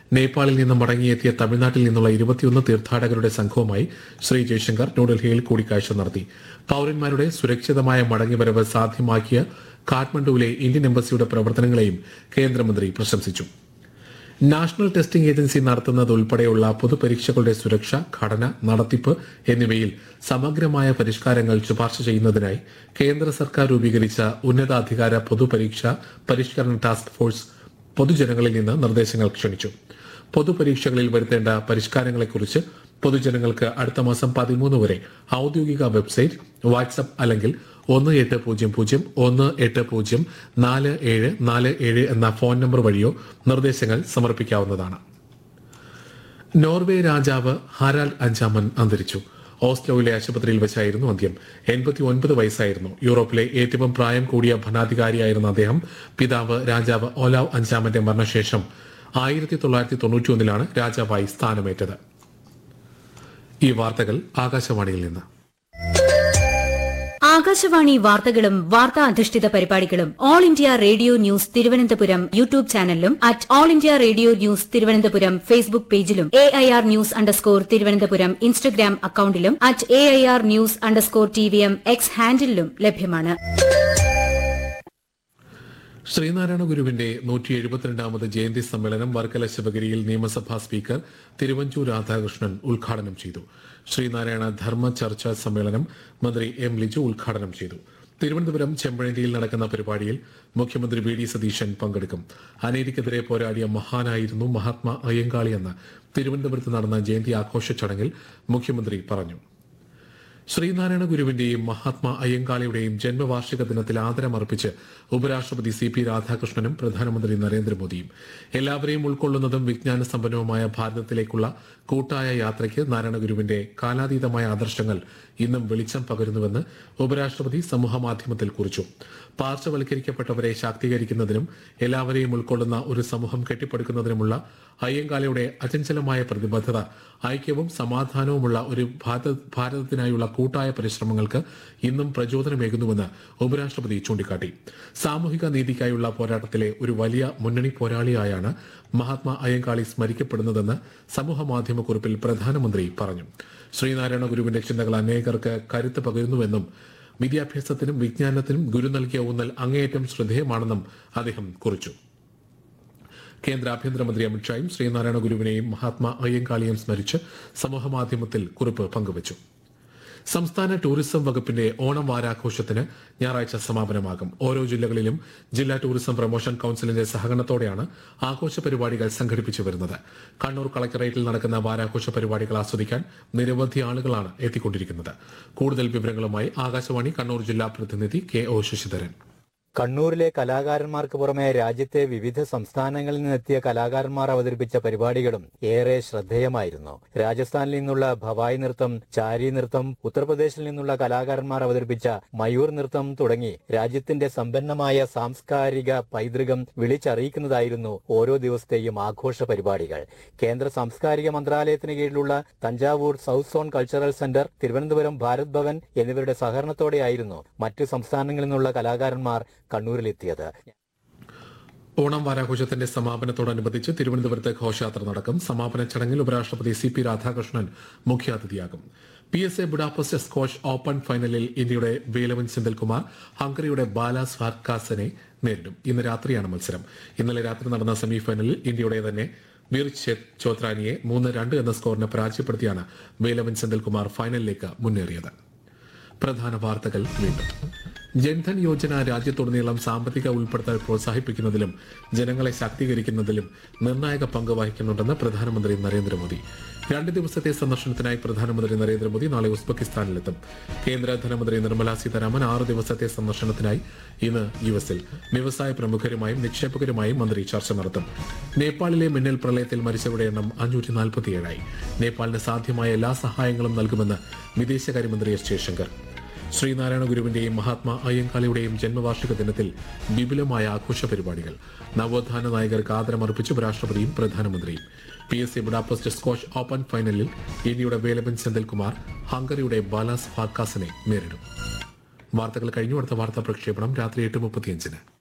നേപ്പാളിൽ നിന്ന് മടങ്ങിയെത്തിയ തമിഴ്നാട്ടിൽ നിന്നുള്ള ഇരുപത്തിയൊന്ന് തീർത്ഥാടകരുടെ സംഘവുമായി ശ്രീ ജയശങ്കർ ന്യൂഡൽഹിയിൽ കൂടിക്കാഴ്ച നടത്തി പൌരന്മാരുടെ സുരക്ഷിതമായ മടങ്ങിവരവ് സാധ്യമാക്കിയ കാഠ്മണ്ഡുവിലെ ഇന്ത്യൻ എംബസിയുടെ പ്രവർത്തനങ്ങളെയും കേന്ദ്രമന്ത്രി പ്രശംസിച്ചു നാഷണൽ ടെസ്റ്റിംഗ് ഏജൻസി നടത്തുന്നത് ഉൾപ്പെടെയുള്ള പൊതുപരീക്ഷകളുടെ സുരക്ഷ ഘടന നടത്തിപ്പ് എന്നിവയിൽ സമഗ്രമായ പരിഷ്കാരങ്ങൾ ശുപാർശ ചെയ്യുന്നതിനായി കേന്ദ്ര സർക്കാർ രൂപീകരിച്ച ഉന്നതാധികാര പൊതുപരീക്ഷ പരിഷ്കരണ ടാസ്ക് ഫോഴ്സ് പൊതുജനങ്ങളിൽ നിന്ന് നിർദ്ദേശങ്ങൾ ക്ഷണിച്ചു പൊതുപരീക്ഷകളിൽ വരുത്തേണ്ട പരിഷ്കാരങ്ങളെക്കുറിച്ച് പൊതുജനങ്ങൾക്ക് അടുത്ത മാസം പതിമൂന്ന് വരെ ഔദ്യോഗിക വെബ്സൈറ്റ് വാട്സ്ആപ്പ് അല്ലെങ്കിൽ ഒന്ന് എട്ട് പൂജ്യം പൂജ്യം ഒന്ന് എട്ട് പൂജ്യം നാല് ഏഴ് നാല് ഏഴ് എന്ന ഫോൺ നമ്പർ വഴിയോ നിർദ്ദേശങ്ങൾ സമർപ്പിക്കാവുന്നതാണ് നോർവേ രാജാവ് ഹാരാൽഡ് അഞ്ചാമൻ അന്തരിച്ചു ഓസ്ലോയിലെ ആശുപത്രിയിൽ വെച്ചായിരുന്നു അന്ത്യം എൺപത്തി ഒൻപത് വയസ്സായിരുന്നു യൂറോപ്പിലെ ഏറ്റവും പ്രായം കൂടിയ ഭരണാധികാരിയായിരുന്ന അദ്ദേഹം പിതാവ് രാജാവ് ഓലാവ് അഞ്ചാമന്റെ മരണശേഷം ആയിരത്തി തൊള്ളായിരത്തി തൊണ്ണൂറ്റി ഒന്നിലാണ് രാജാവായി സ്ഥാനമേറ്റത് ഈ വാർത്തകൾ ആകാശവാണിയിൽ നിന്ന് ആകാശവാണി വാർത്തകളും വാർത്താ അധിഷ്ഠിത പരിപാടികളും All India Radio news Thiruvananthapuram YouTube ചാനലിലും at All India Radio news Thiruvananthapuram Facebook പേജിലും A I R news underscore Thiruvananthapuram Instagram അക്കൌണ്ടിലും at A I R news underscore T V M X ഹാൻഡിലും ലഭ്യമാണ് ശ്രീനാരായണ ഗുരുവിന്റെ നൂറ്റി എഴുപത്തിരണ്ടാമത് ജയന്തി സമ്മേളനം വർക്കല ശിവഗിരിയിൽ നിയമസഭാ സ്പീക്കർ തിരുവഞ്ചൂർ രാധാകൃഷ്ണൻ ഉദ്ഘാടനം ചെയ്തു ശ്രീനാരായണ ധർമ്മ ചർച്ചാ സമ്മേളനം മന്ത്രി എം ലിജു ഉദ്ഘാടനം ചെയ്തു തിരുവനന്തപുരം ചെമ്പഴന്തിയിൽ നടക്കുന്ന പരിപാടിയിൽ മുഖ്യമന്ത്രി വി ഡി സതീശൻ പങ്കെടുക്കും അനീതിക്കെതിരെ പോരാടിയ മഹാനായിരുന്നു മഹാത്മാ അയ്യങ്കാളിയെന്ന് തിരുവനന്തപുരത്ത് നടന്ന ജയന്തി ആഘോഷ ചടങ്ങിൽ മുഖ്യമന്ത്രി പറഞ്ഞു ശ്രീനാരായണ ഗുരുവിന്റെയും മഹാത്മാ അയ്യങ്കാളിയുടെയും ജന്മവാർഷിക ദിനത്തിൽ ആദരമർപ്പിച്ച് ഉപരാഷ്ട്രപതി സി പി രാധാകൃഷ്ണനും പ്രധാനമന്ത്രി നരേന്ദ്രമോദിയും എല്ലാവരെയും ഉൾക്കൊള്ളുന്നതും വിജ്ഞാന സമ്പന്നവുമായ ഭാരതത്തിലേക്കുള്ള കൂട്ടായ യാത്രയ്ക്ക് നാരായണ ഗുരുവിന്റെ കാലാതീതമായ ആദർശങ്ങൾ ഇന്നും വെളിച്ചം പകരുന്നുവെന്ന് ഉപരാഷ്ട്രപതി സമൂഹമാധ്യമത്തിൽ കുറിച്ചു പാർശ്വവൽക്കരിക്കപ്പെട്ടവരെ ശാക്തീകരിക്കുന്നതിനും എല്ലാവരെയും ഉൾക്കൊള്ളുന്ന ഒരു സമൂഹം കെട്ടിപ്പടുക്കുന്നതിനുമുള്ള അയ്യങ്കാലയുടെ അചഞ്ചലമായ പ്രതിബദ്ധത ഐക്യവും സമാധാനവുമുള്ള ഒരു ഭാരത- ഭാരതത്തിനായുള്ള കൂട്ടായ പരിശ്രമങ്ങൾക്ക് ഇന്നും പ്രചോദനമേകുന്നുവെന്ന് ഉപരാഷ്ട്രപതി ചൂണ്ടിക്കാട്ടി സാമൂഹിക നീതിക്കായുള്ള പോരാട്ടത്തിലെ ഒരു വലിയ മുന്നണി പോരാളിയായാണ് മഹാത്മാ അയ്യങ്കാളി സ്മരിക്കപ്പെടുന്നതെന്ന് സമൂഹമാധ്യമക്കുറിപ്പിൽ പ്രധാനമന്ത്രി പറഞ്ഞു ശ്രീനാരായണ ഗുരുവിന്റെ ചിന്തകൾ അനേകർക്ക് കരുത്ത് പകരുന്നുവെന്നും വിദ്യാഭ്യാസത്തിനും വിജ്ഞാനത്തിനും ഗുരു നൽകിയ ഊന്നൽ അങ്ങേയറ്റം ശ്രദ്ധേയമാണെന്നും അദ്ദേഹം കുറിച്ചു കേന്ദ്ര ആഭ്യന്തരമന്ത്രി അമിത്ഷായും ശ്രീനാരായണ ഗുരുവിനെയും മഹാത്മാ അയ്യങ്കാളിയും സ്മരിച്ച് സമൂഹമാധ്യമത്തിൽ കുറിപ്പ് പങ്കുവച്ചു സംസ്ഥാന ടൂറിസം വകുപ്പിന്റെ ഓണം വാരാഘോഷത്തിന് ഞായറാഴ്ച സമാപനമാകും ഓരോ ജില്ലകളിലും ജില്ലാ ടൂറിസം പ്രൊമോഷൻ കൌൺസിലിന്റെ സഹകരണത്തോടെയാണ് ആഘോഷ പരിപാടികൾ സംഘടിപ്പിച്ചു വരുന്നത് കണ്ണൂർ കളക്ടറേറ്റിൽ നടക്കുന്ന വാരാഘോഷ പരിപാടികൾ ആസ്വദിക്കാൻ നിരവധി ആളുകളാണ് എത്തിക്കൊണ്ടിരിക്കുന്നത് കൂടുതൽ വിവരങ്ങളുമായി ആകാശവാണി കണ്ണൂർ ജില്ലാ പ്രതിനിധി കെ ഒ ശശിധരൻ കണ്ണൂരിലെ കലാകാരന്മാർക്ക് പുറമെ രാജ്യത്തെ വിവിധ സംസ്ഥാനങ്ങളിൽ നിന്നെത്തിയ കലാകാരന്മാർ അവതരിപ്പിച്ച പരിപാടികളും ഏറെ ശ്രദ്ധേയമായിരുന്നു രാജസ്ഥാനിൽ നിന്നുള്ള ഭവായ് നൃത്തം ചാരി നൃത്തം ഉത്തർപ്രദേശിൽ നിന്നുള്ള കലാകാരന്മാർ അവതരിപ്പിച്ച മയൂർ നൃത്തം തുടങ്ങി രാജ്യത്തിന്റെ സമ്പന്നമായ സാംസ്കാരിക പൈതൃകം വിളിച്ചറിയിക്കുന്നതായിരുന്നു ഓരോ ദിവസത്തെയും ആഘോഷ പരിപാടികൾ കേന്ദ്ര സാംസ്കാരിക മന്ത്രാലയത്തിന് കീഴിലുള്ള Thanjavur south zone cultural centre Thiruvananthapuram Bharat Bhavan എന്നിവരുടെ സഹകരണത്തോടെയായിരുന്നു മറ്റു സംസ്ഥാനങ്ങളിൽ നിന്നുള്ള കലാകാരന്മാർ കണ്ണൂരിലെത്തിയത് ഓണം വാരാഘോഷത്തിന്റെ സമാപനത്തോടനുബന്ധിച്ച് തിരുവനന്തപുരത്ത് ഘോഷയാത്ര നടക്കും സമാപന ചടങ്ങിൽ ഉപരാഷ്ട്രപതി സി പി രാധാകൃഷ്ണൻ മുഖ്യാതിഥിയാകും P S A Budapest squash open ഫൈനലിൽ ഇന്ത്യയുടെ വേലവൻ സെന്തിൽകുമാർ ഹംഗറിയുടെ ബാലാസ് ഫാർക്കാസനെ നേരിടും ഇന്ന് രാത്രിയാണ് മത്സരം ഇന്നലെ രാത്രി നടന്ന സെമിഫൈനലിൽ ഇന്ത്യയുടെ തന്നെ വീർ ചോത്രാനിയെ മൂന്ന് രണ്ട് എന്ന സ്കോറിന് പരാജയപ്പെടുത്തിയാണ് വേലവൻ സെന്തിൽകുമാർ ഫൈനലിലേക്ക് മുന്നേറിയത് പ്രധാന വാർത്തകൾ വീണ്ടും ജൻധൻ യോജന രാജ്യത്തുടനീളം സാമ്പത്തിക ഉൾപ്പെടുത്തൽ പ്രോത്സാഹിപ്പിക്കുന്നതിലും ജനങ്ങളെ ശാക്തീകരിക്കുന്നതിലും നിർണായക പങ്ക് വഹിക്കുന്നുണ്ടെന്ന് പ്രധാനമന്ത്രി നരേന്ദ്രമോദി രണ്ട് ദിവസത്തെ സന്ദർശനത്തിനായി പ്രധാനമന്ത്രി നരേന്ദ്രമോദി നാളെ ഉസ്ബെക്കിസ്ഥാനിലെത്തും കേന്ദ്ര ധനമന്ത്രി നിർമ്മലാ സീതാരാമൻ ആറ് ദിവസത്തെ സന്ദർശനത്തിനായി ഇന്ന് യു എസിൽ വ്യവസായ പ്രമുഖരുമായും നിക്ഷേപകരുമായും മന്ത്രി ചർച്ച നടത്തും നേപ്പാളിലെ മിന്നൽ പ്രളയത്തിൽ മരിച്ചവരുടെ എണ്ണം അഞ്ഞൂറ്റി നാൽപ്പത്തിയേഴായി നേപ്പാളിന് സാധ്യമായ എല്ലാ സഹായങ്ങളും നൽകുമെന്ന് വിദേശകാര്യമന്ത്രി എസ് ജയശങ്കർ ശ്രീനാരായണ ഗുരുവിന്റെയും മഹാത്മാ അയ്യങ്കാളിയുടെയും ജന്മവാർഷിക ദിനത്തിൽ വിപുലമായ ആഘോഷ പരിപാടികൾ നവോത്ഥാന നായകർക്ക് ആദരമർപ്പിച്ച് ഉപരാഷ്ട്രപതിയും പ്രധാനമന്ത്രിയും P S C Budapest squash open ഫൈനലിൽ ഇന്ത്യയുടെ വേലബൻ സെന്തിൽകുമാർ ഹംഗറിയുടെ ബാലാസ് ഫാക്കാസിനെ നേരിടും വാർത്തകൾ കഴിഞ്ഞു അടുത്ത വാർത്താ പ്രക്ഷേപണം രാത്രി എട്ട് മുപ്പത്തിയഞ്ചിന്